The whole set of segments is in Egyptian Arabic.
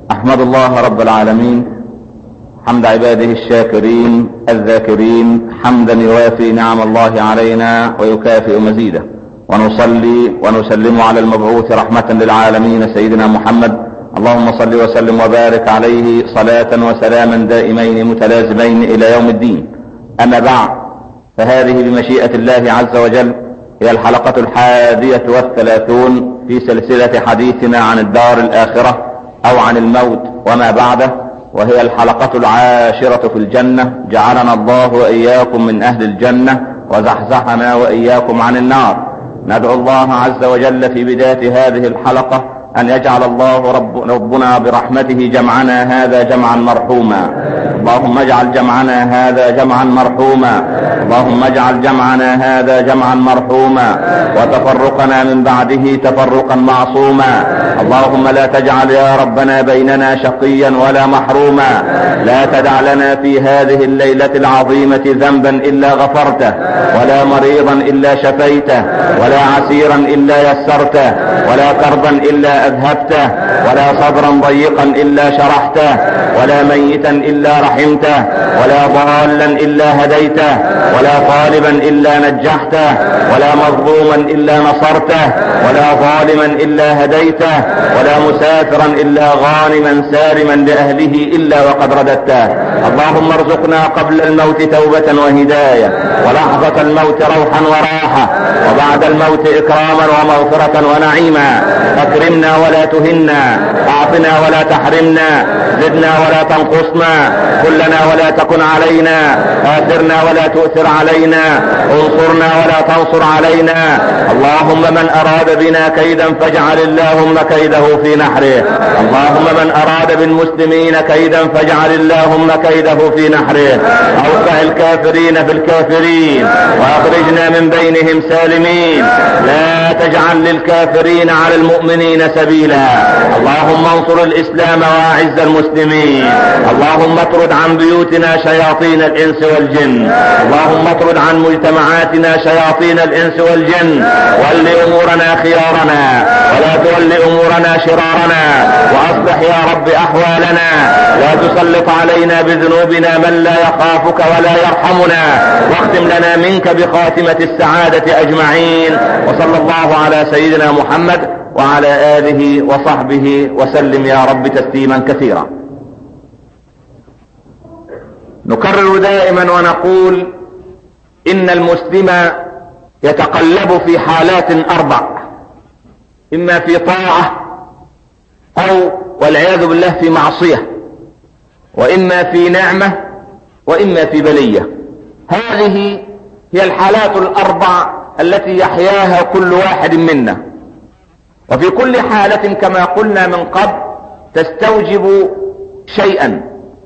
احمد الله رب العالمين حمد عباده الشاكرين الذاكرين حمدا يوافي نعم الله علينا ويكافئ مزيده ونصلي ونسلم على المبعوث رحمة للعالمين سيدنا محمد اللهم صل وسلم وبارك عليه صلاة وسلاما دائمين متلازمين الى يوم الدين اما بعد فهذه بمشيئة الله عز وجل هي الحلقة الحادية والثلاثون في سلسلة حديثنا عن الدار الاخرة او عن الموت وما بعده وهي الحلقة العاشرة في الجنة جعلنا الله واياكم من اهل الجنة وزحزحنا واياكم عن النار ندعو الله عز وجل في بداية هذه الحلقة ان يجعل الله رب ربنا برحمته جمعنا هذا جمعا مرحوما اللهم اجعل جمعنا هذا جمعا مرحوما اللهم اجعل جمعنا هذا جمعا مرحوما وتفرقنا من بعده تفرقا معصوما اللهم لا تجعل يا ربنا بيننا شقيا ولا محروما لا تدع لنا في هذه الليلة العظيمة ذنبا الا غفرته ولا مريضا الا شفيته ولا عسيرا الا يسرته ولا كربا الا اذهبته ولا صدرا ضيقا الا شرحته ولا ميتا الا رحمته ولا ضالا الا هديته ولا طالبا الا نجحته ولا مظلوما الا نصرته ولا ظالما الا هديته ولا مسافرا الا غانما سالما لاهله الا وقد رددته اللهم ارزقنا قبل الموت توبة وهداية ولحظة الموت روحا وراحة وبعد الموت اكراما ومغفرة ونعيما اكرمنا ولا تهنا اعطنا ولا تحرمنا زدنا ولا تنقصنا كلنا ولا تكن علينا اثرنا ولا تؤثر علينا انصرنا ولا تنصر علينا اللهم من اراد بنا كيدا فاجعل اللهم كيده في نحره اللهم من اراد بالمسلمين كيدا فاجعل اللهم كيده في نحره اوقع الكافرين في الكافرين واخرجنا من بينهم سالمين لا تجعل للكافرين على المؤمنين سبيلا اللهم انصر الاسلام واعز المسلمين اللهم اطرد عن بيوتنا شياطين الانس والجن اللهم اطرد عن مجتمعاتنا شياطين الانس والجن ول امورنا خيارنا ولا تول امورنا شرارنا واصلح يا رب احوالنا لا تسلط علينا بذنوبنا من لا يخافك ولا يرحمنا واختم لنا منك بخاتمة السعادة اجمعين وصلى الله على سيدنا محمد وعلى اله وصحبه وسلم يا رب تسليما كثيرا نكرر دائما ونقول ان المسلم يتقلب في حالات اربع اما في طاعة او والعياذ بالله في معصية واما في نعمة واما في بلية هذه هي الحالات الاربع التي يحياها كل واحد منا وفي كل حالة كما قلنا من قبل تستوجب شيئا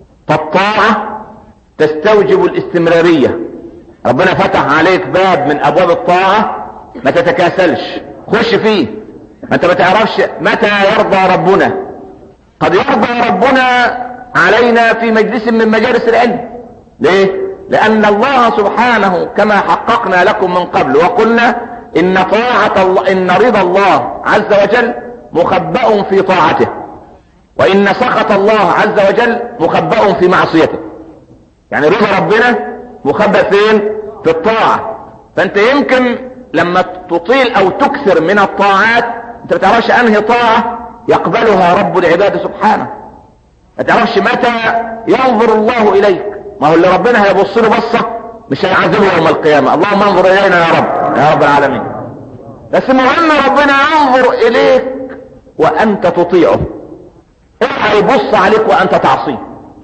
فالطاعة تستوجب الاستمرارية ربنا فتح عليك باب من ابواب الطاعة ما تتكاسلش خش فيه ما انت ما تعرفش متى يرضى ربنا قد يرضى ربنا علينا في مجلس من مجالس العلم ليه لان الله سبحانه كما حققنا لكم من قبل وقلنا ان طاعة الله ان رضا الله عز وجل مخبأ في طاعته وان سخط الله عز وجل مخبأ في معصيته يعني رضا ربنا مخبأ فين في الطاعة فانت يمكن لما تطيل او تكثر من الطاعات انت ما تعرفش انهي طاعة يقبلها رب العباد سبحانه ما تعرفش متى ينظر الله اليك ما هو اللي ربنا هيبص له بصة مش هيعذبه يوم القيامة اللهم انظر الينا يا رب يا رب العالمين بس مهم ربنا ينظر اليك وانت تطيعه اوعى يبص عليك وانت تعصيه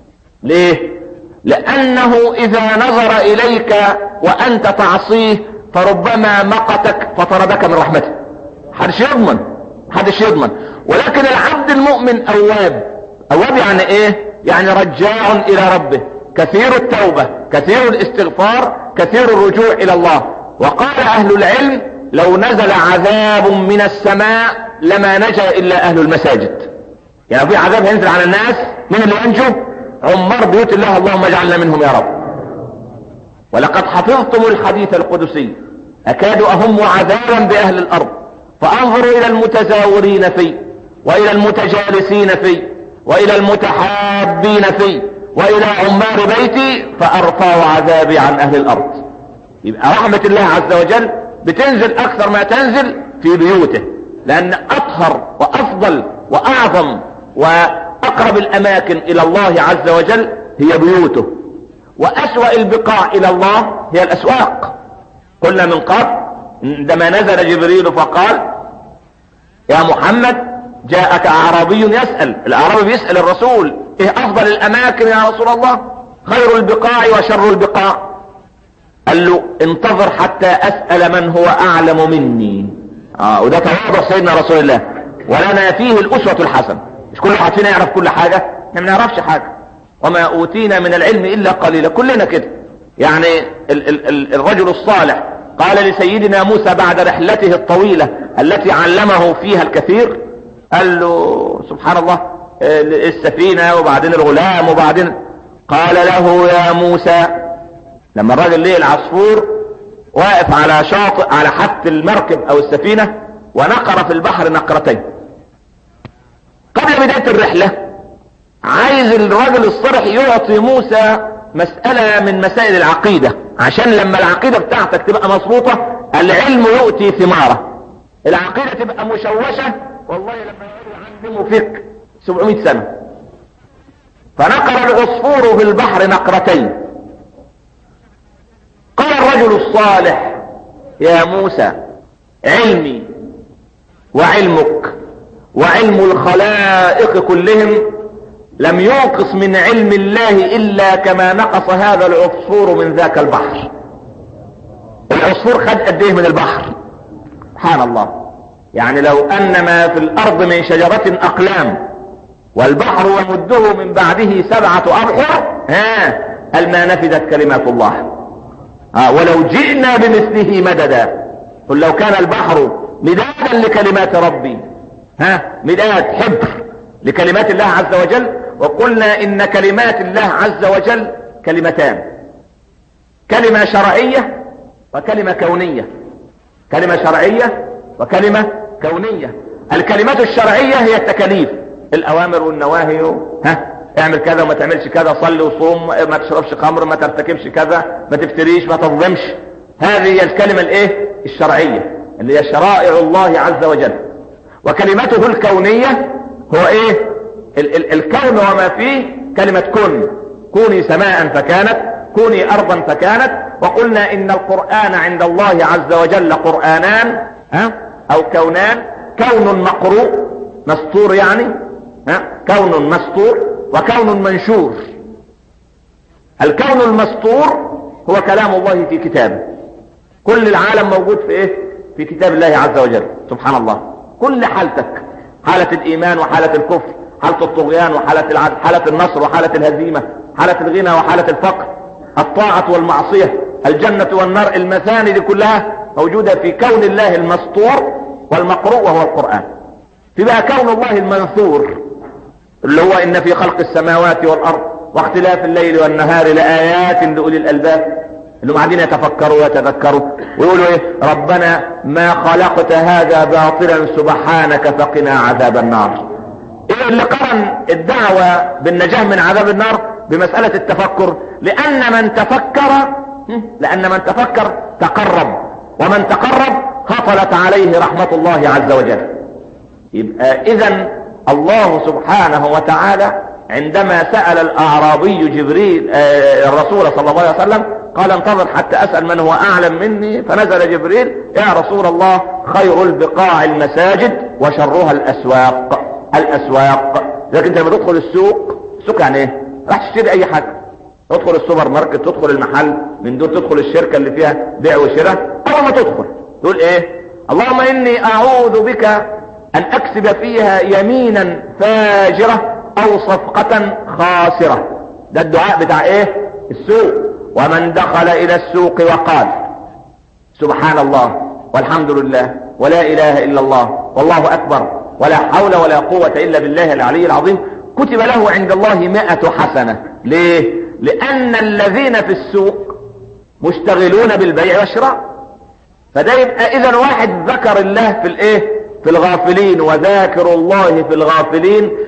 ليه لانه اذا نظر اليك وانت تعصيه فربما مقتك فطردك من رحمته حدش يضمن حدش يضمن ولكن العبد المؤمن اواب اواب يعني ايه يعني رجاع الى ربه كثير التوبة كثير الاستغفار كثير الرجوع الى الله وقال اهل العلم لو نزل عذاب من السماء لما نجا الا اهل المساجد يعني في عذاب هينزل على الناس من اللي ينجو عمار بيوت الله اللهم اجعلنا منهم يا رب ولقد حفظتم الحديث القدسي اكاد اهم عذابا باهل الارض فانظروا الى المتزاورين فيه والى المتجالسين فيه والى المتحابين في والى عمار بيتي فارفع عذابي عن اهل الارض يبقى رحمة الله عز وجل بتنزل اكثر ما تنزل في بيوته لان اطهر وافضل واعظم واقرب الاماكن الى الله عز وجل هي بيوته واسوأ البقاع الى الله هي الاسواق قلنا من قبل عندما نزل جبريل فقال يا محمد جاءك اعرابي يسأل الاعرابي بيسأل الرسول ايه افضل الاماكن يا رسول الله خير البقاع وشر البقاع قال له انتظر حتى اسأل من هو اعلم مني اه وده تواضع سيدنا رسول الله ولنا فيه الاسوة الحسنة مش كل واحد فينا يعرف كل حاجة احنا ما نعرفش حاجة وما اوتينا من العلم الا قليلا كلنا كده يعني ال ال ال الرجل الصالح قال لسيدنا موسى بعد رحلته الطويلة التي علمه فيها الكثير قال له سبحان الله السفينة وبعدين الغلام وبعدين قال له يا موسى لما الراجل ليه العصفور واقف على شاطئ على حد المركب او السفينة ونقر في البحر نقرتين قبل بداية الرحلة عايز الراجل الصالح يعطي موسى مسألة من مسائل العقيدة عشان لما العقيدة بتاعتك تبقى مظبوطة العلم يؤتي ثمارة العقيدة تبقى مشوشة والله لما يقولوا يعلموا فيك 700 سنة فنقر العصفور في البحر نقرتين قال الرجل الصالح يا موسى علمي وعلمك وعلم الخلائق كلهم لم ينقص من علم الله الا كما نقص هذا العصفور من ذاك البحر العصفور خد قد ايه من البحر سبحان الله يعني لو ان ما في الارض من شجرة اقلام والبحر يمده من بعده سبعة ابحر ها ما نفذت كلمات الله ها ولو جئنا بمثله مددا قل لو كان البحر مدادا لكلمات ربي ها مداد حبر لكلمات الله عز وجل وقلنا ان كلمات الله عز وجل كلمتان كلمة شرعية وكلمة كونية كلمة شرعية وكلمة كونية الكلمات الشرعية هي التكاليف الاوامر والنواهي ها اعمل كذا وما تعملش كذا صلي وصوم ما تشربش خمر ما ترتكبش كذا ما تفتريش ما تظلمش هذه هي الكلمة الايه الشرعية اللي هي شرائع الله عز وجل وكلمته الكونية هو ايه ال ال الكون وما فيه كلمة كن كوني سماء فكانت كوني ارضا فكانت وقلنا ان القرآن عند الله عز وجل قرآنان ها او كونان كون مقروء مسطور يعني ها كون مسطور وكون منشور الكون المسطور هو كلام الله في كتابه كل العالم موجود في ايه في كتاب الله عز وجل سبحان الله كل حالتك حالة الايمان وحالة الكفر حالة الطغيان وحالة العدل حالة النصر وحالة الهزيمة حالة الغنى وحالة الفقر الطاعة والمعصية الجنة والنار المثاني دي كلها موجودة في كون الله المسطور والمقروء وهو القرآن في بقى كون الله المنثور اللي هو ان في خلق السماوات والارض واختلاف الليل والنهار لآيات لأولي الألباب اللي هم قاعدين يتفكروا ويتذكروا ويقولوا ايه ربنا ما خلقت هذا باطلا سبحانك فقنا عذاب النار ايه اللي قرن الدعوة بالنجاة من عذاب النار بمسألة التفكر لأن من تفكر لأن من تفكر تقرب ومن تقرب هطلت عليه رحمة الله عز وجل يبقى إذا الله سبحانه وتعالى عندما سأل الأعرابي جبريل آه الرسول صلى الله عليه وسلم قال انتظر حتى أسأل من هو أعلم مني فنزل جبريل يا رسول الله خير البقاع المساجد وشرها الأسواق الأسواق لكن انت لما تدخل السوق السوق يعني ايه راح تشتري اي حاجة تدخل السوبر ماركت تدخل المحل من دول تدخل الشركة اللي فيها بيع وشراء اول ما تدخل تقول ايه اللهم اني اعوذ بك ان اكسب فيها يمينا فاجرة او صفقة خاسرة ده الدعاء بتاع ايه السوق ومن دخل الى السوق وقال سبحان الله والحمد لله ولا اله الا الله والله اكبر ولا حول ولا قوة الا بالله العلي العظيم كتب له عند الله مائة حسنة ليه لان الذين في السوق مشتغلون بالبيع والشراء فده يبقى اذا واحد ذكر الله في الايه في الغافلين وذاكر الله في الغافلين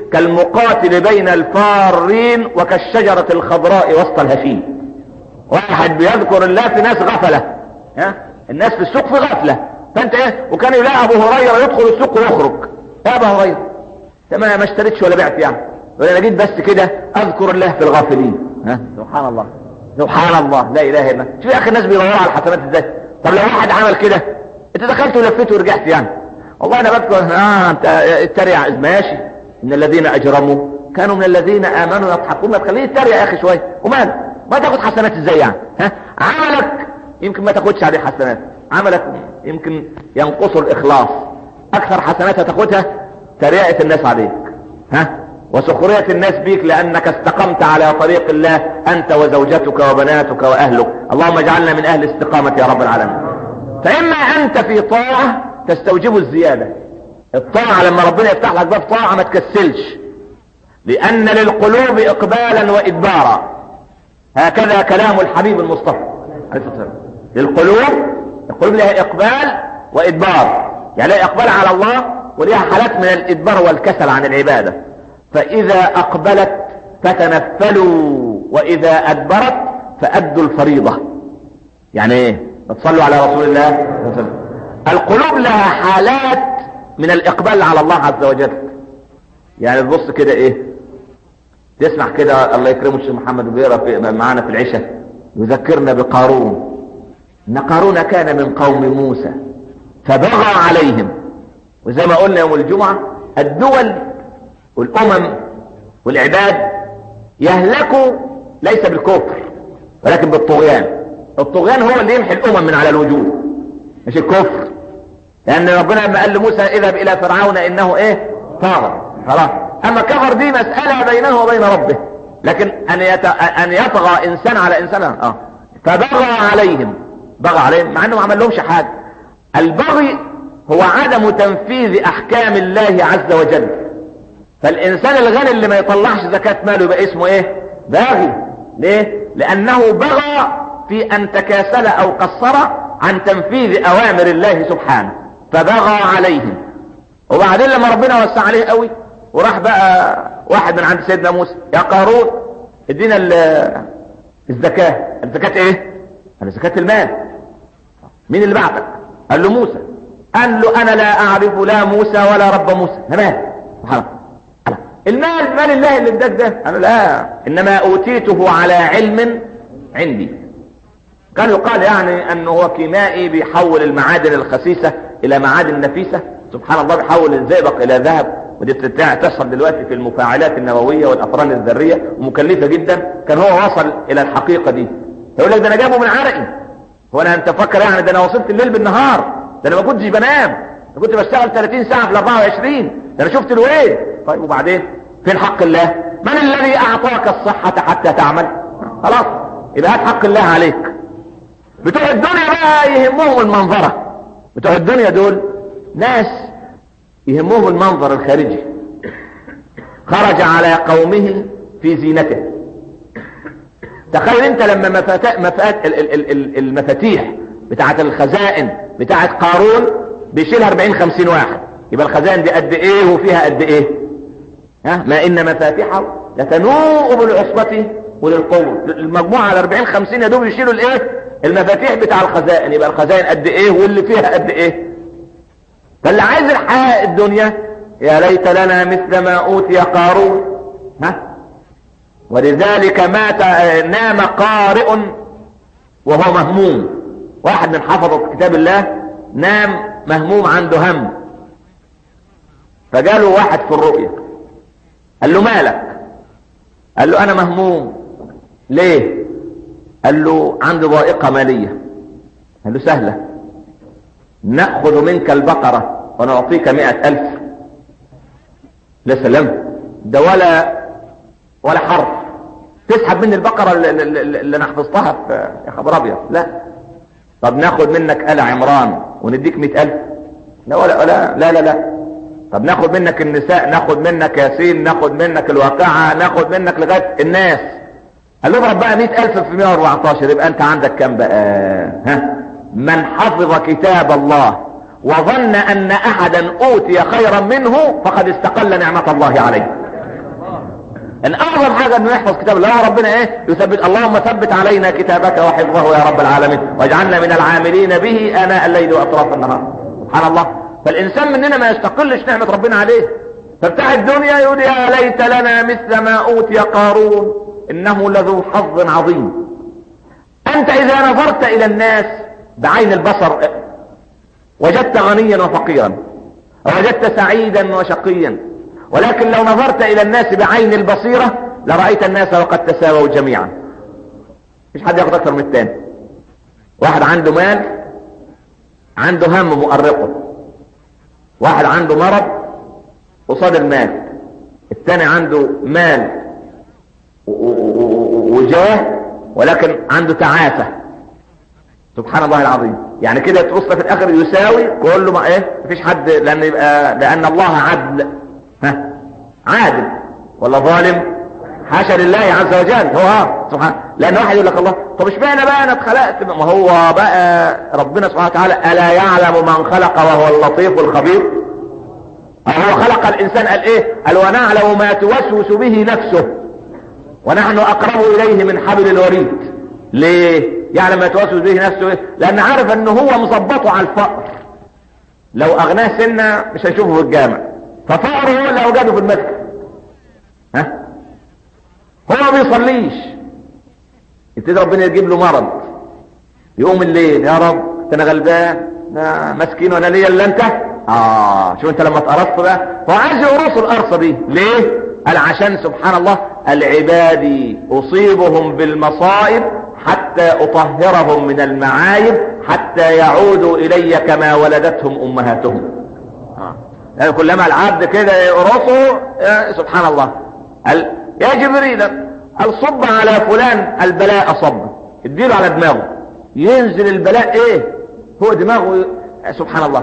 كالمقاتل بين الفارين وكالشجرة الخضراء وسط الهشيم واحد بيذكر الله في ناس غفلة ها الناس في السوق في غفلة فانت ايه وكان يلاقي ابو هريرة يدخل السوق ويخرج يا ابو هريرة انت ما ما اشتريتش ولا بعت يعني ولا انا جيت بس كده اذكر الله في الغافلين ها سبحان الله سبحان الله لا اله الا الله شوف يا اخي الناس بيدوروا على الحسنات ازاي طب لو واحد عمل كده انت دخلت ولفيت ورجعت يعني والله انا بذكر اه انت اتريق ماشي ان الذين اجرموا كانوا من الذين امنوا يضحكون ما تخليه يتريق يا اخي شويه ومال ما تاخد حسنات ازاي يعني ها عملك يمكن ما تاخدش عليه حسنات عملك يمكن ينقص الاخلاص اكثر حسنات هتاخدها تريقة الناس عليك ها وسخرية الناس بيك لانك استقمت على طريق الله انت وزوجتك وبناتك واهلك اللهم اجعلنا من اهل استقامة يا رب العالمين فاما انت في طاعة تستوجب الزيادة الطاعة لما ربنا يفتح لك باب طاعة ما تكسلش لان للقلوب اقبالا وادبارا هكذا كلام الحبيب المصطفى عليه الصلاة والسلام للقلوب القلوب لها اقبال وادبار يعني لها اقبال على الله ولها حالات من الادبار والكسل عن العبادة فاذا اقبلت فتنفلوا واذا ادبرت فادوا الفريضة يعني ايه تصلوا على رسول الله القلوب لها حالات من الاقبال على الله عز وجل يعني تبص كده ايه تسمع كده الله يكرمه الشيخ محمد بيقرا معانا في العشاء يذكرنا بقارون ان قارون كان من قوم موسى فبغى عليهم وزي ما قلنا يوم الجمعة الدول والامم والعباد يهلكوا ليس بالكفر ولكن بالطغيان الطغيان هو اللي يمحي الامم من على الوجود مش الكفر لان ربنا لما قال لموسى اذهب الى فرعون انه ايه طاغى خلاص اما كفر دي مسألة بينه وبين ربه لكن ان يت... ان يطغى انسان على انسان اه فبغى عليهم بغى عليهم مع انه ما عمل لهمش حاجة البغي هو عدم تنفيذ احكام الله عز وجل فالانسان الغني اللي ما يطلعش زكاة ماله يبقى اسمه ايه باغي ليه لانه بغى في ان تكاسل او قصر عن تنفيذ اوامر الله سبحانه فبغى عليهم وبعدين لما ربنا وسع عليه قوي وراح بقى واحد من عند سيدنا موسى يا قارون ادينا الزكاة الزكاة ايه قال زكاة المال مين اللي بعتك قال له موسى قال له انا لا اعرف لا موسى ولا رب موسى مال سبحان الله المال مال الله اللي اداك ده قال لا انما اوتيته على علم عندي كان يقال يعني انه هو كيمائي بيحول المعادن الخسيسة الى معادن نفيسة سبحان الله بيحول الزئبق الى ذهب ودي تحصل دلوقتي في المفاعلات النووية والافران الذرية ومكلفة جدا كان هو وصل الى الحقيقة دي يقول لك ده انا جابه من عرقي هو انا انت فكر يعني ده انا وصلت الليل بالنهار ده انا ما كنتش بنام ده كنت بشتغل 30 ساعة في ال 24 ده انا شفت الويل طيب وبعدين فين حق الله من الذي اعطاك الصحة حتى تعمل خلاص يبقى هات حق الله عليك بتوع الدنيا بقى يهمهم المنظرة بتوع الدنيا دول ناس يهمهم المنظر الخارجي خرج على قومه في زينته تخيل انت لما مفات... مفات... المفاتيح بتاعت الخزائن بتاعت قارون بيشيلها 40 50 واحد يبقى الخزائن دي قد ايه وفيها قد ايه ها ما ان مفاتيحه لتنوء بالعصبة وللقوة المجموعة على 40 50 يا دوب يشيلوا الايه المفاتيح بتاع الخزائن يبقى الخزائن قد ايه واللي فيها قد ايه فاللي عايز الحياة الدنيا يا ليت لنا مثل ما اوتي قارون ها ولذلك مات نام قارئ وهو مهموم واحد من حفظة كتاب الله نام مهموم عنده هم فجاله واحد في الرؤية قال له مالك قال له انا مهموم ليه قال له عندي ضائقة مالية قال له سهلة نأخذ منك البقرة ونعطيك مئة ألف لا سلام ده ولا ولا حرف تسحب مني البقرة اللي, اللي انا حفظتها في يا خبر ابيض لا طب ناخد منك آل عمران ونديك مئة ألف لا ولا لا لا لا, لا. طب ناخد منك النساء ناخد منك ياسين ناخد منك الواقعة ناخد منك لغاية الناس قال له اضرب بقى مئة ألف في 114 يبقى انت عندك كام بقى ها من حفظ كتاب الله وظن ان احدا اوتي خيرا منه فقد استقل نعمة الله عليه ان اعظم حاجة انه يحفظ كتاب الله ربنا ايه يثبت اللهم ثبت علينا كتابك وحفظه يا رب العالمين واجعلنا من العاملين به اناء الليل واطراف النهار سبحان الله فالانسان مننا ما يستقلش نعمة ربنا عليه فبتاع الدنيا يقول يا ليت لنا مثل ما اوتي قارون انه لذو حظ عظيم انت اذا نظرت الى الناس بعين البصر وجدت غنيا وفقيرا وجدت سعيدا وشقيا ولكن لو نظرت الى الناس بعين البصيرة لرأيت الناس وقد تساووا جميعا مش حد ياخد اكثر من الثاني واحد عنده مال عنده هم مؤرقه واحد عنده مرض قصاد المال الثاني عنده مال وجاه ولكن عنده تعافى سبحان الله العظيم يعني كده تبص في الاخر يساوي كله ما ايه مفيش حد لان يبقى لان الله عدل ها عادل ولا ظالم حاشا لله عز وجل هو اه سبحان لان واحد يقول لك الله طب اشمعنى بقى انا اتخلقت ما هو بقى ربنا سبحانه وتعالى الا يعلم من خلق وهو اللطيف الخبير هو خلق الانسان قال ايه قال ونعلم ما توسوس به نفسه ونحن اقرب اليه من حبل الوريد ليه يعلم ما توسوس به نفسه إيه؟ لان عارف ان هو مظبطه على الفقر لو اغناه سنة مش هيشوفه في الجامع ففقره هو اللي اوجده في المسجد ها هو ما بيصليش يبتدي ربنا يجيب له مرض يقوم الليل يا رب انا غلبان مسكين وانا ليا الا انت اه شوف انت لما اتقرصت بقى هو عايز يقرص القرصه دي ليه قال عشان سبحان الله العباد اصيبهم بالمصائب حتى اطهرهم من المعايب حتى يعودوا الي كما ولدتهم امهاتهم آه. يعني كلما العبد كده يقرصه سبحان الله قال يا جبريل قال صب على فلان البلاء صب اديله على دماغه ينزل البلاء ايه فوق دماغه سبحان الله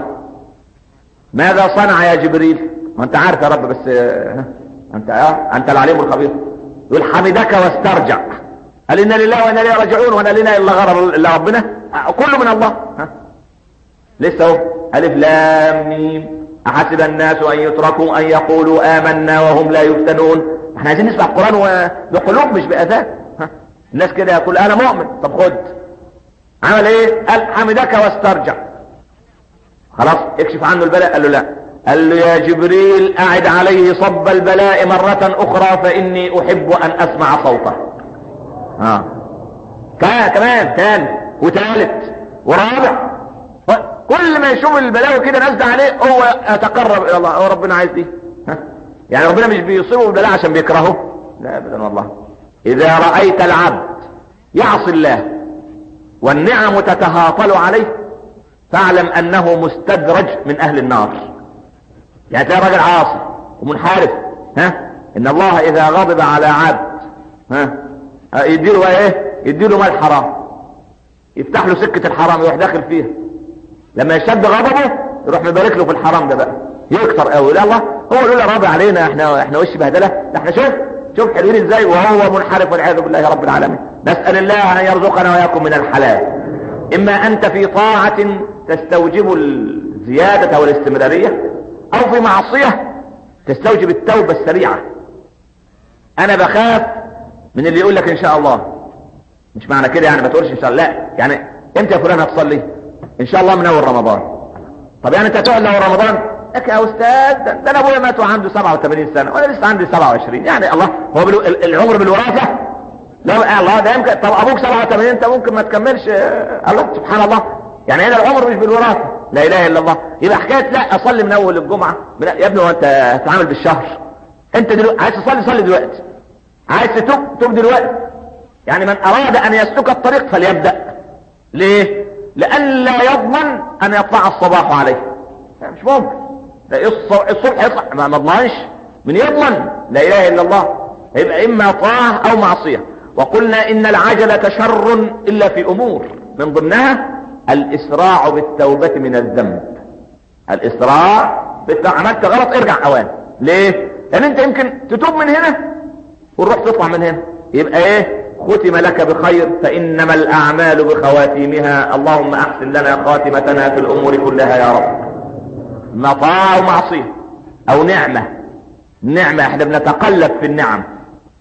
ماذا صنع يا جبريل ما انت عارف يا رب بس انت اه انت العليم الخبير يقول حمدك واسترجع قال انا لله وانا اليه راجعون وانا لنا الا غرر الا ربنا كله من الله ها لسه اهو الف لام ميم احسب الناس ان يتركوا ان يقولوا امنا وهم لا يفتنون احنا عايزين نسمع القران بقلوب مش باذان ها الناس كده يقول انا مؤمن طب خد عمل ايه قال حمدك واسترجع خلاص اكشف عنه البلاء قال له لا قال له يا جبريل اعد عليه صب البلاء مرة اخرى فاني احب ان اسمع صوته اه كان كمان كان وثالث ورابع كل ما يشوف البلاوي كده نازله عليه هو يتقرب الى الله هو ربنا عايز ايه ها يعني ربنا مش بيصيبه بالبلاء عشان بيكرهه لا ابدا والله اذا رايت العبد يعصي الله والنعم تتهاطل عليه فاعلم انه مستدرج من اهل النار يعني تلاقي راجل عاصي ومنحرف ها ان الله اذا غضب على عبد ها يديله بقى ايه يديله مال حرام يفتح له سكة الحرام يروح داخل فيها لما يشد غضبه يروح مبارك له في الحرام ده بقى يكتر قوي لا الله هو يقول راضي علينا احنا احنا وش بهدله ده احنا شوف شوف حلوين ازاي وهو منحرف والعياذ بالله رب العالمين نسال الله ان يرزقنا واياكم من الحلال اما انت في طاعه تستوجب الزياده والاستمراريه او في معصيه تستوجب التوبه السريعه انا بخاف من اللي يقول لك ان شاء الله مش معنى كده يعني ما تقولش ان شاء الله لا يعني امتى يا فلان هتصلي ان شاء الله من اول رمضان طب يعني انت هتقعد لاول رمضان لك يا استاذ ده, ده انا ابويا مات وعنده 87 سنه وانا لسه عندي 27 يعني الله هو بالو... العمر بالوراثه لا الله ده يمكن طب ابوك 87 انت ممكن ما تكملش الله سبحان الله يعني هنا العمر مش بالوراثه لا اله الا الله يبقى حكايه لا اصلي من اول الجمعه من... يا ابني هو انت هتتعامل بالشهر انت دلوقتي عايز تصلي صلي دلوقتي عايز تتوب توب دلوقتي يعني من اراد ان يسلك الطريق فليبدا ليه لئلا يضمن ان يطلع الصباح عليه مش ممكن ده الصبح يطلع ما مضمنش من يضمن لا اله الا الله يبقى اما طاعه او معصيه وقلنا ان العجله شر الا في امور من ضمنها الاسراع بالتوبه من الذنب الاسراع بالتوبة عملت غلط ارجع اوان ليه لان انت يمكن تتوب من هنا وتروح تطلع من هنا يبقى ايه ختم لك بخير فانما الاعمال بخواتيمها اللهم احسن لنا خاتمتنا في الامور كلها يا رب مطاع ومعصيه او نعمه نعمه احنا بنتقلب في النعم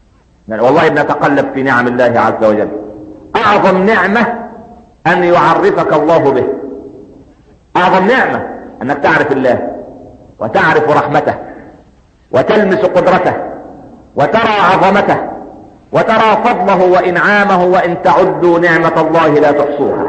يعني والله بنتقلب في نعم الله عز وجل اعظم نعمة ان يعرفك الله به اعظم نعمة انك تعرف الله وتعرف رحمته وتلمس قدرته وترى عظمته وترى فضله وانعامه وان تعدوا نعمة الله لا تحصوها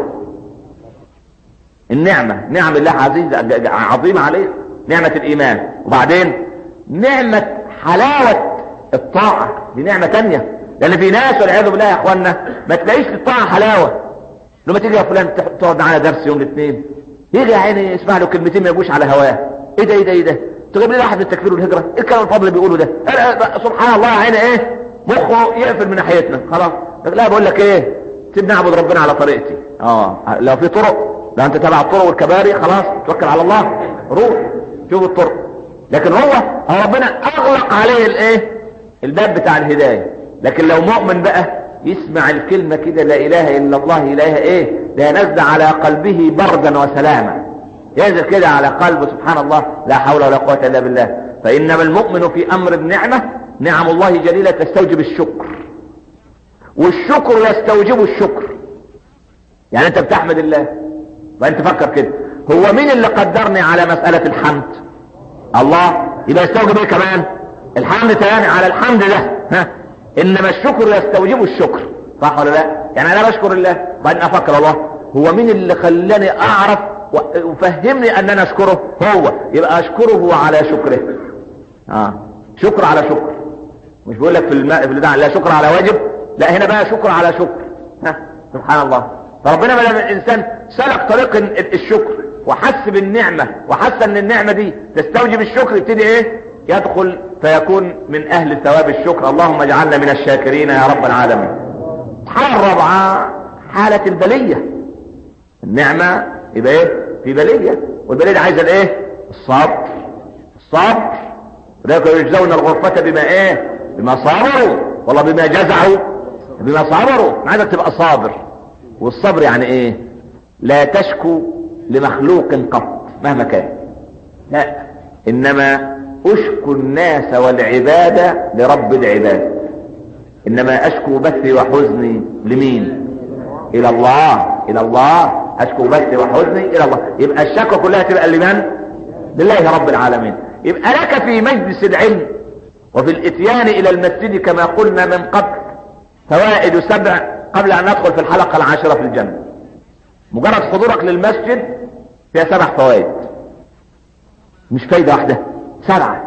النعمة نعم الله عزيزة عظيمة عليه نعمة الايمان وبعدين نعمة حلاوة الطاعة دي نعمة تانية لان في ناس والعياذ بالله يا اخوانا ما تلاقيش الطاعة حلاوة لما تيجي يا فلان تقعد معانا درس يوم الاثنين يجي يا عيني يسمع له كلمتين ما يجوش على هواه ايه ده ايه ده ايه ده تجيب لي واحد من التكفير والهجرة ايه الكلام الفضل اللي بيقوله ده سبحان الله يا عيني ايه مخه يقفل من ناحيتنا خلاص لا بقول لك ايه سيبني اعبد ربنا على طريقتي اه لو في طرق لو انت تبع الطرق والكباري خلاص توكل على الله روح شوف الطرق لكن هو هو ربنا اغلق عليه الايه الباب بتاع الهداية لكن لو مؤمن بقى يسمع الكلمة كده لا اله الا الله اله ايه ده ينزل على قلبه بردا وسلاما ينزل كده على قلبه سبحان الله لا حول ولا قوة الا بالله فانما المؤمن في امر النعمة نعم الله جليلة تستوجب الشكر والشكر يستوجب الشكر يعني انت بتحمد الله فانت فكر كده هو مين اللي قدرني على مسألة الحمد الله يبقى يستوجب ايه كمان الحمد تاني على الحمد ده ها انما الشكر يستوجب الشكر صح ولا لا يعني انا بشكر الله بعدين افكر الله هو مين اللي خلاني اعرف وفهمني ان انا اشكره هو يبقى اشكره على شكره اه شكر على شكر مش بقول لك في الماء في البتاع لا شكر على واجب لا هنا بقى شكر على شكر ها سبحان الله فربنا ما دام الانسان سلك طريق الشكر وحس بالنعمه وحس ان النعمه دي تستوجب الشكر يبتدي ايه يدخل فيكون من اهل ثواب الشكر اللهم اجعلنا من الشاكرين يا رب العالمين الحالة الرابعة حالة البلية النعمة يبقى ايه في بلية والبلية دي عايزة الايه الصبر الصبر ذلك يجزون الغرفة بما ايه بما صبروا والله بما جزعوا بما صبروا انا عايزك تبقى صابر والصبر يعني ايه لا تشكو لمخلوق قط مهما كان لا انما اشكو الناس والعبادة لرب العباد انما اشكو بثي وحزني لمين الى الله الى الله اشكو بثي وحزني الى الله يبقى الشكوى كلها تبقى لمن لله رب العالمين يبقى لك في مجلس العلم وفي الاتيان الى المسجد كما قلنا من قبل فوائد سبع قبل ان ندخل في الحلقة العاشرة في الجنة مجرد حضورك للمسجد فيها سبع فوائد مش فايدة واحدة سبعة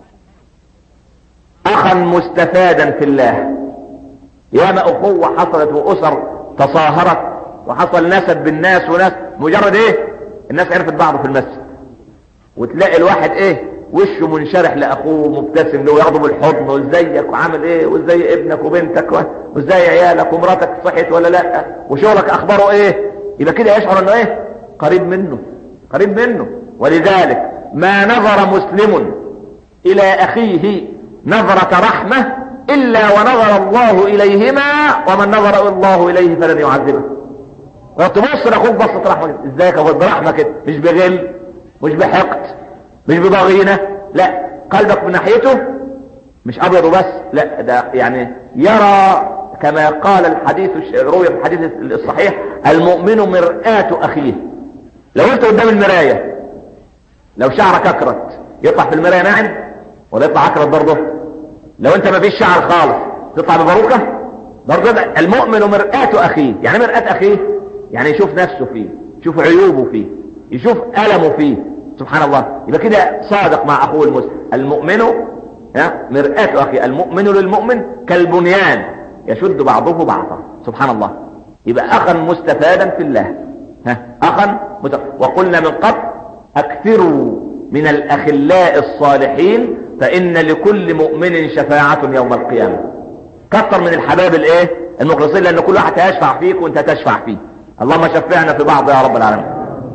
اخا مستفادا في الله ياما اخوة حصلت واسر تصاهرت وحصل نسب بالناس وناس مجرد ايه الناس عرفت بعض في المسجد وتلاقي الواحد ايه وشه منشرح لاخوه مبتسم له وياخده بالحضن وازيك وعامل ايه وازاي ابنك وبنتك وازاي عيالك ومراتك صحت ولا لا وشغلك اخباره ايه يبقى كده يشعر انه ايه قريب منه قريب منه ولذلك ما نظر مسلم الى اخيه نظرة رحمة الا ونظر الله اليهما ومن نظر الله اليه فلن يعذبه وتبص لاخوك بصة رحمة ازيك اخوك برحمة كده مش بغل مش بحقد مش بضغينة لا قلبك من ناحيته مش ابيض وبس لا ده يعني يرى كما قال الحديث روي في الحديث الصحيح المؤمن مرآة اخيه لو انت قدام المراية لو شعرك اكرت يطلع في المراية ناعم ولا يطلع اكرت برضه لو انت ما فيش شعر خالص تطلع بباروكة برضه المؤمن مرآة اخيه يعني مرآة اخيه يعني يشوف نفسه فيه يشوف عيوبه فيه يشوف ألمه فيه سبحان الله يبقى كده صادق مع اخوه المسلم المؤمن ها مرآة اخي المؤمن للمؤمن كالبنيان يشد بعضه بعضا سبحان الله يبقى اخا مستفادا في الله ها اخا مت... وقلنا من قبل اكثروا من الاخلاء الصالحين فان لكل مؤمن شفاعة يوم القيامة كثر من الحباب الايه المخلصين لان كل واحد هيشفع فيك وانت تشفع فيه اللهم شفعنا في بعض يا رب العالمين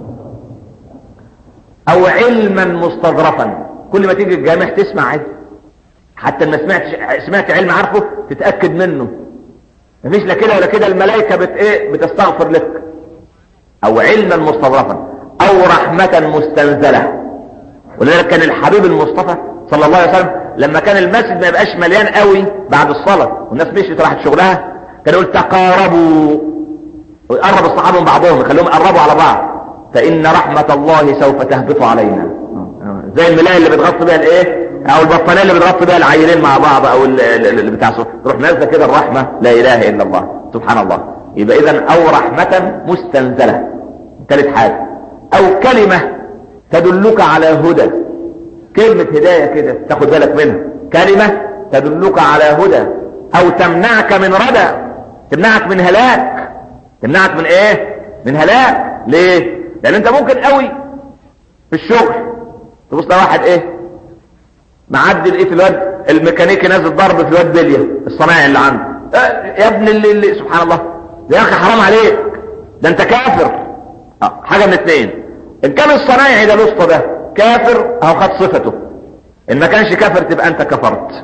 او علما مستظرفا كل ما تيجي الجامع تسمع عادي حتى ما سمعتش سمعت علم عارفه تتاكد منه مفيش لا كده ولا كده الملائكه بت ايه بتستغفر لك او علما مستظرفا او رحمه مستنزله ولذلك كان الحبيب المصطفى صلى الله عليه وسلم لما كان المسجد ما يبقاش مليان قوي بعد الصلاة والناس مشيت راحت شغلها كان يقول تقاربوا ويقرب الصحابة من بعضهم يخليهم يقربوا على بعض فإن رحمة الله سوف تهبط علينا زي الملاية اللي بتغطي بيها الايه او البطانية اللي بتغطي بيها العيلين مع بعض او اللي بتاع تروح نازله كده الرحمة لا اله الا الله سبحان الله يبقى اذا او رحمة مستنزلة ثالث حاجة او كلمة تدلك على هدى كلمة هداية كده تاخد بالك منها كلمة تدلك على هدى او تمنعك من ردى تمنعك من هلاك تمنعك من ايه من هلاك ليه لان انت ممكن قوي في الشغل تبص لواحد ايه معدي لقيت الواد الميكانيكي نازل ضرب في الواد بليه الصنايعي اللي عنده اه يا ابن اللي, اللي سبحان الله يا اخي حرام عليك ده انت كافر اه حاجه من اثنين ان كان الصنايعي ده الاسطى ده كافر اهو خد صفته ان ما كانش كافر تبقى انت كفرت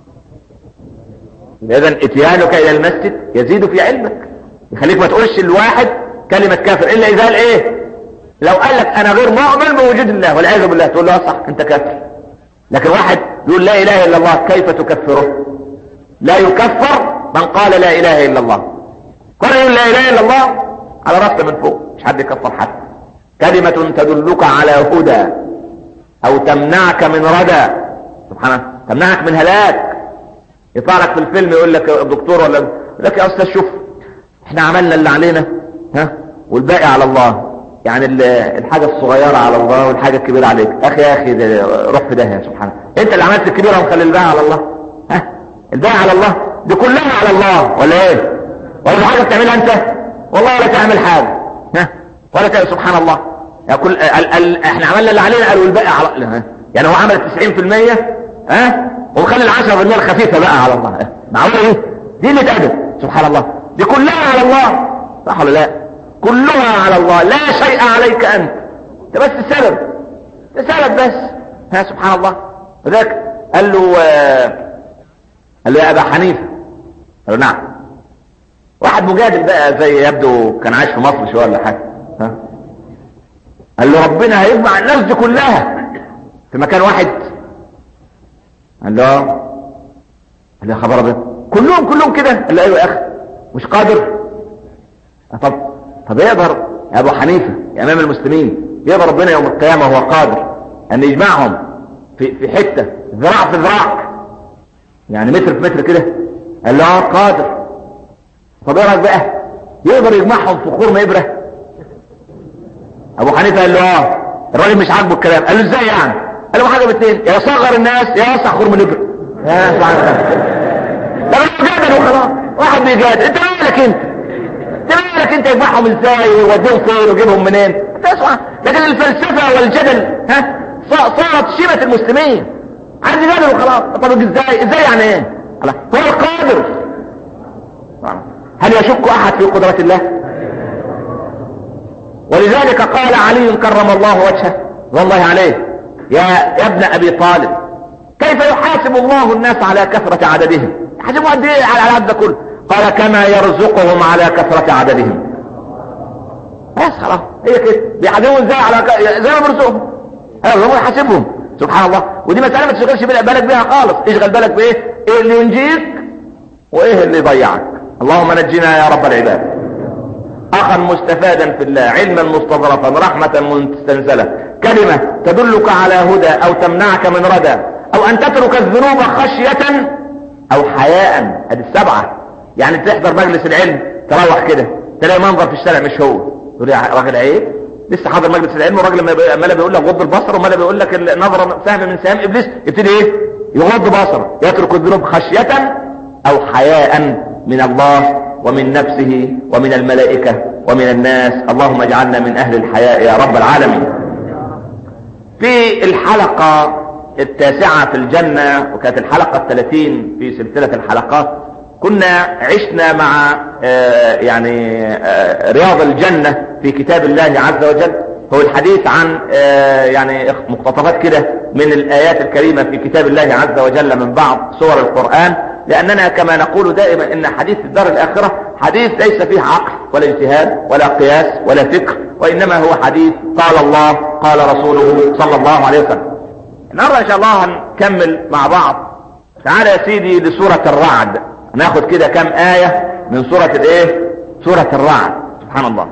اذا اتيانك الى المسجد يزيد في علمك يخليك ما تقولش الواحد كلمة كافر الا اذا قال ايه لو قال لك انا غير مؤمن بوجود الله والعياذ بالله تقول له صح انت كافر لكن واحد يقول لا اله الا الله كيف تكفره لا يكفر من قال لا اله الا الله كل يقول لا اله الا الله على راسه من فوق مش حد يكفر حد كلمة تدلك على هدى او تمنعك من ردى سبحانه تمنعك من هلاك يطلع لك في الفيلم يقول لك الدكتور ولا يقول لك يا استاذ شوف احنا عملنا اللي علينا ها والباقي على الله يعني الحاجة الصغيرة على الله والحاجة الكبيرة عليك اخي يا اخي ده روح في ده يا سبحانه انت اللي عملت الكبيرة ومخلي الباقي على الله ها الباقي على الله دي كلها على الله ولا ايه ولا دي حاجة بتعملها انت والله ولا تعمل حاجة ها ولا تعمل سبحان الله يعني كل ال ال احنا عملنا اللي علينا قالوا الباقي على ها يعني هو عمل 90% ها ومخلي ال 10% الخفيفة بقى على الله معقولة ايه دي اللي تقدم سبحان الله دي كلها على الله صح ولا لا كلها على الله لا شيء عليك انت ده بس السبب ده سبب بس ها سبحان الله وذاك قال له آه قال له يا ابا حنيفه قال له نعم واحد مجادل بقى زي يبدو كان عايش في مصر شويه ولا حاجه ها قال له ربنا هيجمع الناس دي كلها في مكان واحد قال له قال له يا خبر ابيض كلهم كلهم كده قال له ايوه يا اخي مش قادر طب طب يقدر يا ابو حنيفة يا امام المسلمين يقدر ربنا يوم القيامة وهو قادر ان يجمعهم في, في حتة ذراع في ذراع يعني متر في متر كده قال له قادر طب ايه رايك بقى يقدر يجمعهم في خرم ابرة ابو حنيفة قال له اه الراجل مش عاجبه الكلام قال له ازاي يعني قال له حاجة باثنين يا يصغر الناس يا يوسع خرم الابرة يا سبحان الله ده بيجادل وخلاص واحد بيجادل انت مالك انت مالك انت يجمعهم ازاي ويوديهم فين ويجيبهم منين تسمع لكن الفلسفة والجدل ها صارت شيمة المسلمين عايز يجادل وخلاص طب ازاي ازاي يعني ايه هو القادر هل يشك احد في قدرة الله ولذلك قال علي كرم الله وجهه والله عليه يا, يا ابن ابي طالب كيف يحاسب الله الناس على كثرة عددهم يحاسبوا قد ايه على العدد ده كله قال كما يرزقهم على كثرة عددهم بس خلاص هي كده بيحاسبهم ازاي على ك... زي ما بيرزقهم ايوه هو يحاسبهم سبحان الله ودي مسألة ما تشغلش بالك بيها خالص اشغل بالك بايه ايه اللي ينجيك وايه اللي يضيعك اللهم نجنا يا رب العباد اخا مستفادا في الله علما مستظرفا رحمة مستنزلة كلمة تدلك على هدى او تمنعك من ردى او ان تترك الذنوب خشية او حياء ادي السبعة يعني تحضر مجلس العلم تروح كده تلاقي منظر في الشارع مش هو تقول يا راجل عيب لسه حاضر مجلس العلم والراجل لما لا بيقول لك غض البصر وما لا بيقول لك النظره سهم من سهام ابليس يبتدي ايه يغض بصره يترك الذنوب خشيه او حياء من الله ومن نفسه ومن الملائكه ومن الناس اللهم اجعلنا من اهل الحياء يا رب العالمين في الحلقه التاسعه في الجنه وكانت الحلقه الثلاثين في سلسله الحلقات كنا عشنا مع آه يعني آه رياض الجنة في كتاب الله عز وجل هو الحديث عن آه يعني مقتطفات كده من الآيات الكريمة في كتاب الله عز وجل من بعض سور القرآن لأننا كما نقول دائما إن حديث الدار الآخرة حديث ليس فيه عقل ولا اجتهاد ولا قياس ولا فكر وإنما هو حديث قال الله قال رسوله صلى الله عليه وسلم النهارده ان شاء الله هنكمل مع بعض تعالى يا سيدي لسورة الرعد ناخد كده كام آية من سورة الايه سورة الرعد سبحان الله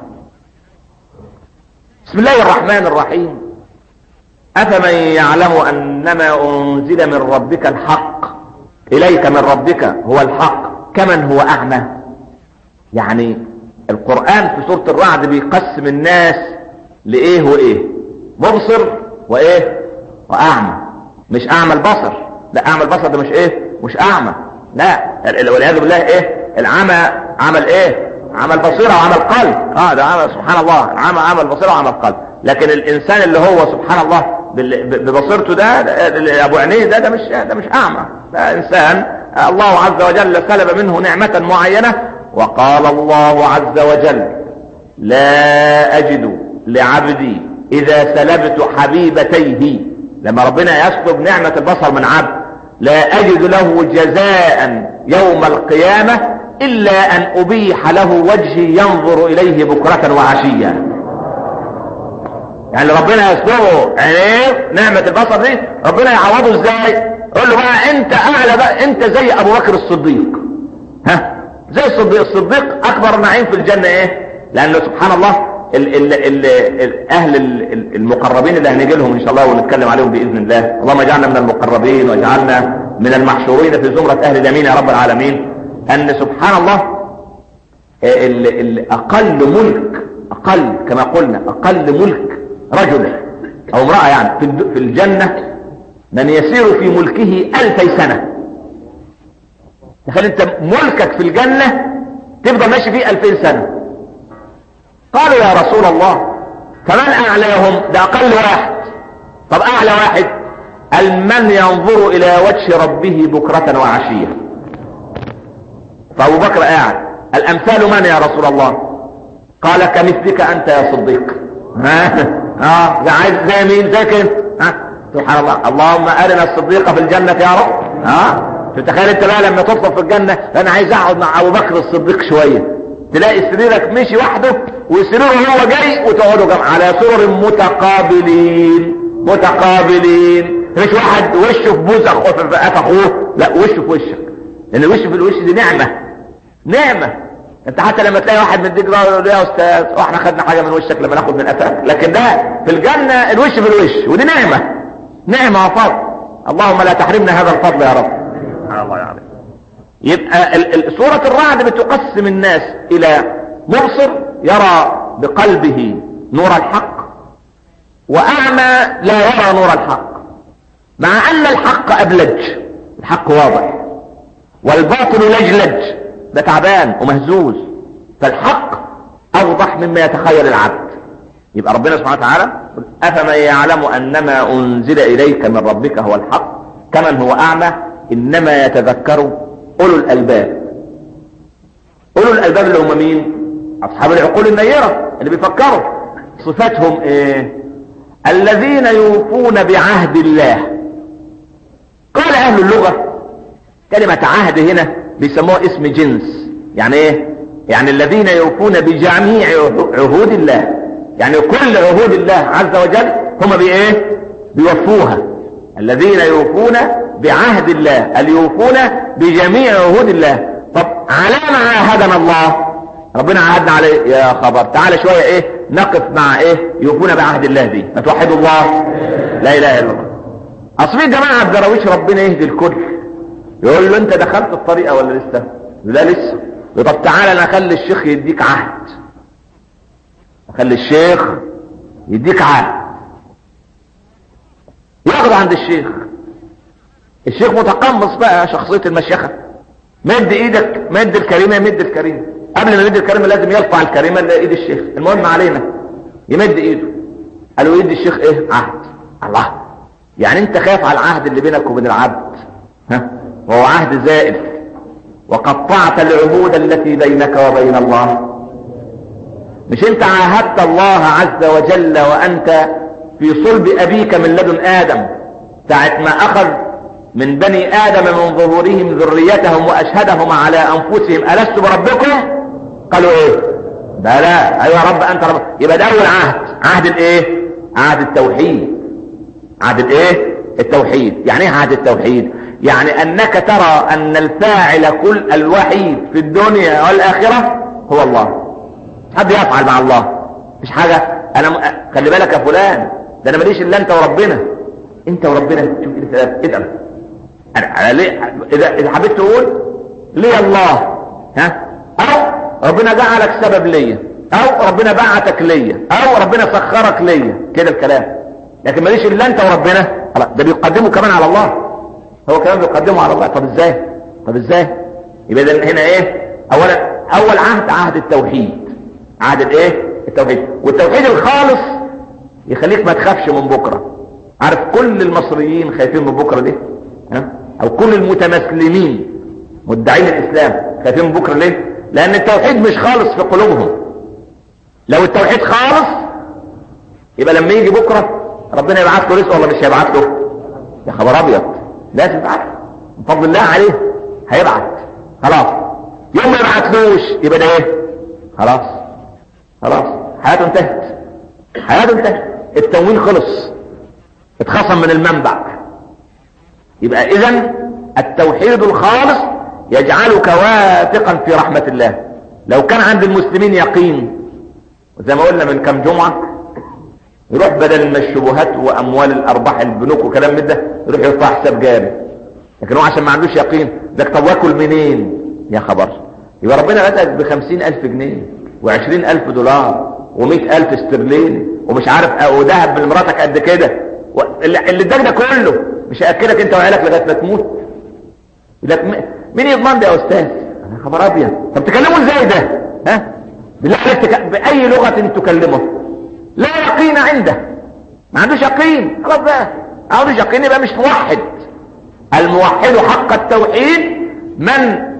بسم الله الرحمن الرحيم افمن يعلم انما انزل من ربك الحق اليك من ربك هو الحق كمن هو اعمى يعني القرآن في سورة الرعد بيقسم الناس لايه وايه مبصر وايه واعمى مش اعمى البصر لا اعمى البصر ده مش ايه مش اعمى لا والعياذ بالله ايه العمى عمل ايه عمل بصيرة وعمل قلب اه ده عمل سبحان الله العمى عمل بصيرة وعمل قلب لكن الانسان اللي هو سبحان الله ببصيرته ده, ده ابو عينيه ده ده مش ده مش اعمى ده انسان الله عز وجل سلب منه نعمة معينة وقال الله عز وجل لا اجد لعبدي اذا سلبت حبيبتيه لما ربنا يسلب نعمة البصر من عبد لا اجد له جزاء يوم القيامة الا ان ابيح له وجهي ينظر اليه بكرة وعشيا يعني ربنا يسلبه عينيه نعمة البصر دي ربنا يعوضه ازاي يقول له بقى انت اعلى بقى انت زي ابو بكر الصديق ها زي الصديق الصديق اكبر نعيم في الجنة ايه لانه سبحان الله ال ال ال ال اهل المقربين اللي هنيجي لهم ان شاء الله ونتكلم عليهم باذن الله اللهم اجعلنا من المقربين واجعلنا من المحشورين في زمرة اهل اليمين يا رب العالمين ان سبحان الله ال ال اقل ملك اقل كما قلنا اقل ملك رجل او امرأة يعني في الجنة من يسير في ملكه الفي سنة تخيل انت ملكك في الجنة تفضل ماشي فيه الفين سنة قالوا يا رسول الله فمن اعلاهم ده اقل واحد طب اعلى واحد قال من ينظر الى وجه ربه بكرة وعشية فابو بكر قاعد الامثال من يا رسول الله قال كمثلك انت يا صديق ها اه ده عايز زي مين زي كده ها سبحان الله اللهم ارنا الصديق في الجنة يا رب ها تتخيل انت بقى لما تطلب في الجنة انا عايز اقعد مع ابو بكر الصديق شوية تلاقي سريرك مشي وحده وسريره هو جاي وتقعدوا جمع على سرر متقابلين متقابلين مش واحد وشه في بوز اخوه لا وشه في وشك لان الوش في الوش دي نعمة نعمة انت حتى لما تلاقي واحد مديك يقول يا استاذ واحنا خدنا حاجة من وشك لما ناخد من قفاك لكن ده في الجنة الوش في الوش ودي نعمة نعمة وفضل اللهم لا تحرمنا هذا الفضل يا رب الله يعلم يبقى سورة الرعد بتقسم الناس الى مبصر يرى بقلبه نور الحق واعمى لا يرى نور الحق مع ان الحق ابلج الحق واضح والباطل لجلج ده تعبان ومهزوز فالحق اوضح مما يتخيل العبد يبقى ربنا سبحانه وتعالى افمن يعلم انما انزل اليك من ربك هو الحق كمن هو اعمى انما يتذكر اولو الالباب اولو الالباب اللي هم مين اصحاب العقول النيرة اللي بيفكروا صفاتهم ايه الذين يوفون بعهد الله قال اهل اللغة كلمة عهد هنا بيسموها اسم جنس يعني ايه يعني الذين يوفون بجميع عهود الله يعني كل عهود الله عز وجل هم بايه بيوفوها الذين يوفون بعهد الله اليوفون بجميع عهود الله طب على ما عاهدنا الله ربنا عهدنا عليه يا خبر تعالى شوية ايه نقف مع ايه يوفون بعهد الله دي ما توحدوا الله لا اله الا الله اصل يا جماعة الدراويش ربنا يهدي الكل يقول له انت دخلت الطريقة ولا لسه لا لسه طب تعالى انا اخلي الشيخ يديك عهد اخلي الشيخ يديك عهد ياخد عند الشيخ الشيخ متقمص بقى شخصية المشيخة مد ايدك مد الكريمة يمد الكريمة قبل ما يمد الكريمة لازم يرفع الكريمة لايد الشيخ المهم علينا يمد ايده قالوا يد الشيخ ايه عهد الله يعني انت خايف على العهد اللي بينك وبين العبد ها وهو عهد زائف وقطعت العهود التي بينك وبين الله مش انت عاهدت الله عز وجل وانت في صلب ابيك من لدن ادم ساعة ما اخذ من بني ادم من ظهورهم ذريتهم واشهدهم على انفسهم الست بربكم قالوا ايه بلى ايوه يا رب انت رب يبقى ده اول عهد عهد الايه عهد التوحيد عهد الايه التوحيد يعني ايه عهد التوحيد يعني انك ترى ان الفاعل كل الوحيد في الدنيا والاخرة هو الله حد يفعل مع الله مش حاجة انا م... خلي بالك يا فلان ده انا ماليش الا انت وربنا انت وربنا شوف كده اسال انا انا ليه اذا اذا حبيت تقول ليه الله ها او ربنا جعلك سبب ليا او ربنا بعتك ليا او ربنا سخرك ليا كده الكلام لكن ماليش الا انت وربنا ده بيقدمه كمان على الله هو كمان بيقدمه على الله طب ازاي طب ازاي يبقى ده هنا ايه اولا اول عهد عهد التوحيد عهد الايه التوحيد والتوحيد الخالص يخليك ما تخافش من بكره عارف كل المصريين خايفين من بكره دي ها او كل المتمسلمين مدعين الاسلام خايفين من بكره ليه لان التوحيد مش خالص في قلوبهم لو التوحيد خالص يبقى لما يجي بكره ربنا يبعث له رزق ولا مش هيبعث له يا خبر ابيض لازم يبعث بفضل الله عليه هيبعث خلاص يوم ما يبعثلوش يبقى ده ايه خلاص خلاص حياته انتهت حياته انتهت التموين خلص اتخصم من المنبع يبقى اذا التوحيد الخالص يجعلك واثقا في رحمة الله لو كان عند المسلمين يقين زي ما قلنا من كم جمعة يروح بدل ما الشبهات واموال الارباح البنوك وكلام من ده يروح يرفع حساب جاري لكن هو عشان ما عندوش يقين ده طب واكل منين يا خبر يبقى ربنا رزقك بخمسين الف جنيه وعشرين الف دولار ومئة الف استرليني ومش عارف وذهب من مراتك قد كده اللي اداك ده كله مش هياكلك انت وعيالك لغايه ما تموت لك مين يضمن ده يا استاذ انا خبر ابيض طب تكلموا ازاي ده ها بالله عليك باي لغه تكلمه لا يقين عنده ما عندوش يقين خلاص بقى ما عندوش يقين يبقى مش موحد الموحد حق التوحيد من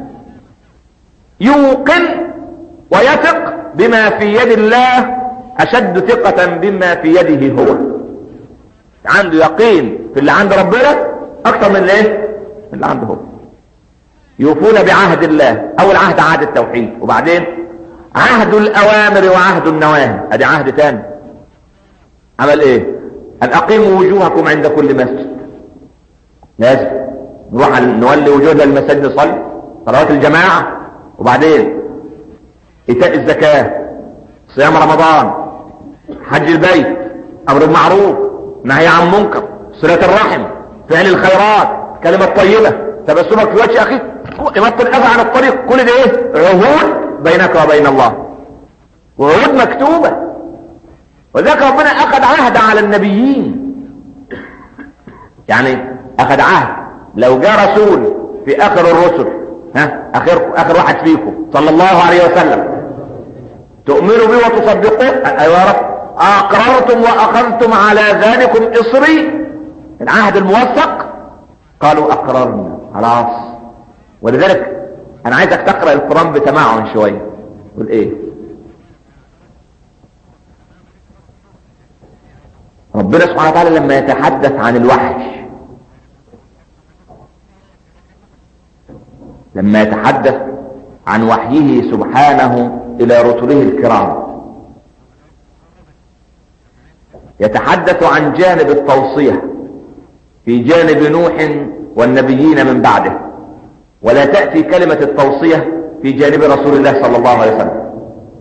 يوقن ويثق بما في يد الله اشد ثقة بما في يده هو عنده يقين في اللي عند ربنا اكتر من ايه من اللي عنده هو يوفون بعهد الله اول عهد عهد التوحيد وبعدين عهد الاوامر وعهد النواهي ادي عهد تاني عمل ايه ان اقيموا وجوهكم عند كل مسجد لازم نروح نولي وجوهنا المساجد نصلي صلوات الجماعة وبعدين ايتاء الزكاة صيام رمضان حج البيت امر بالمعروف نهي عن منكر صلة الرحم فعل الخيرات كلمة طيبة تبسمك في وجه اخيك امط الاذى عن الطريق كل ده ايه عهود بينك وبين الله وعهود مكتوبة وذلك ربنا اخذ عهد على النبيين يعني اخذ عهد لو جاء رسول في اخر الرسل ها اخر اخر واحد فيكم صلى الله عليه وسلم تؤمنوا به وتصدقوه ايوه يا رب اقررتم واخذتم على ذلكم اصري العهد الموثق قالوا اقررنا خلاص ولذلك انا عايزك تقرا القران بتمعن شويه يقول ايه ربنا سبحانه وتعالى لما يتحدث عن الوحي لما يتحدث عن وحيه سبحانه الى رسله الكرام يتحدث عن جانب التوصية في جانب نوح والنبيين من بعده ولا تأتي كلمة التوصية في جانب رسول الله صلى الله عليه وسلم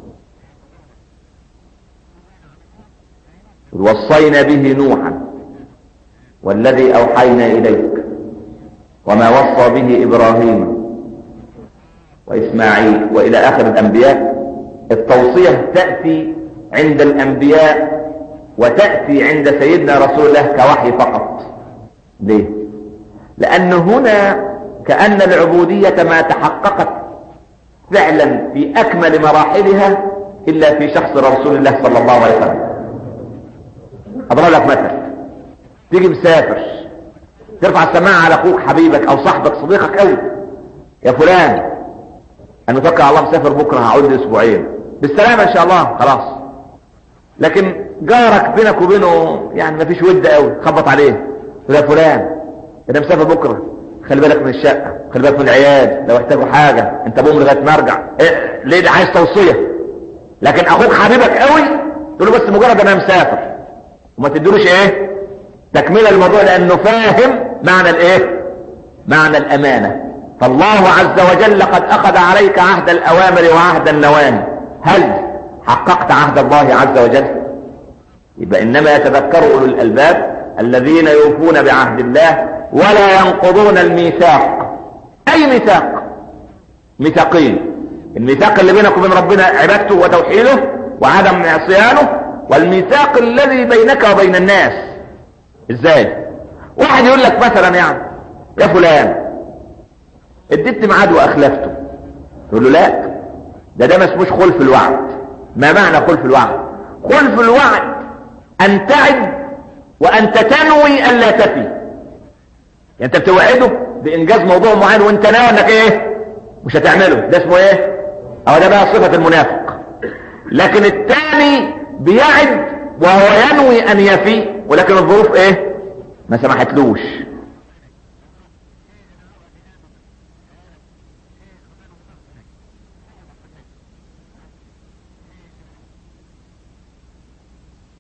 وصينا به نوحا والذي أوحينا إليك وما وصى به إبراهيم وإسماعيل وإلى آخر الأنبياء التوصية تأتي عند الأنبياء وتأتي عند سيدنا رسول الله كوحي فقط ليه لأن هنا كأن العبودية ما تحققت فعلا في أكمل مراحلها إلا في شخص رسول الله صلى الله عليه وسلم أضرب لك مثل تيجي مسافر ترفع السماعة على أخوك حبيبك أو صاحبك صديقك قوي يا فلان أنا متوقع على الله مسافر بكرة هقعد لي أسبوعين بالسلامة إن شاء الله خلاص لكن جارك بينك وبينه يعني ما فيش ود قوي خبط عليه يا فلان انا مسافر بكره خلي بالك من الشقه خلي بالك من العيال لو احتاجوا حاجه انت بوم لغايه ما ارجع إيه؟ ليه ده عايز توصيه لكن اخوك حبيبك قوي تقول له بس مجرد انا مسافر وما تديلوش ايه تكمل الموضوع لانه فاهم معنى الايه معنى الامانة فالله عز وجل قد اخذ عليك عهد الاوامر وعهد النواهي هل حققت عهد الله عز وجل يبقى انما يتذكر اولو الالباب الذين يوفون بعهد الله ولا ينقضون الميثاق اي ميثاق ميثاقين الميثاق اللي بينك وبين ربنا عبادته وتوحيده وعدم عصيانه والميثاق الذي بينك وبين الناس ازاي واحد يقول لك مثلا يعني يا فلان اديت ميعاد واخلفته تقول له لا ده ده ما اسموش خلف الوعد ما معنى خلف الوعد خلف الوعد ان تعد وانت تنوي الا تفي يعني انت بتوعده بانجاز موضوع معين وانت ناوي انك ايه مش هتعمله ده اسمه ايه او ده بقى صفة المنافق لكن الثاني بيعد وهو ينوي ان يفي ولكن الظروف ايه ما سمحتلوش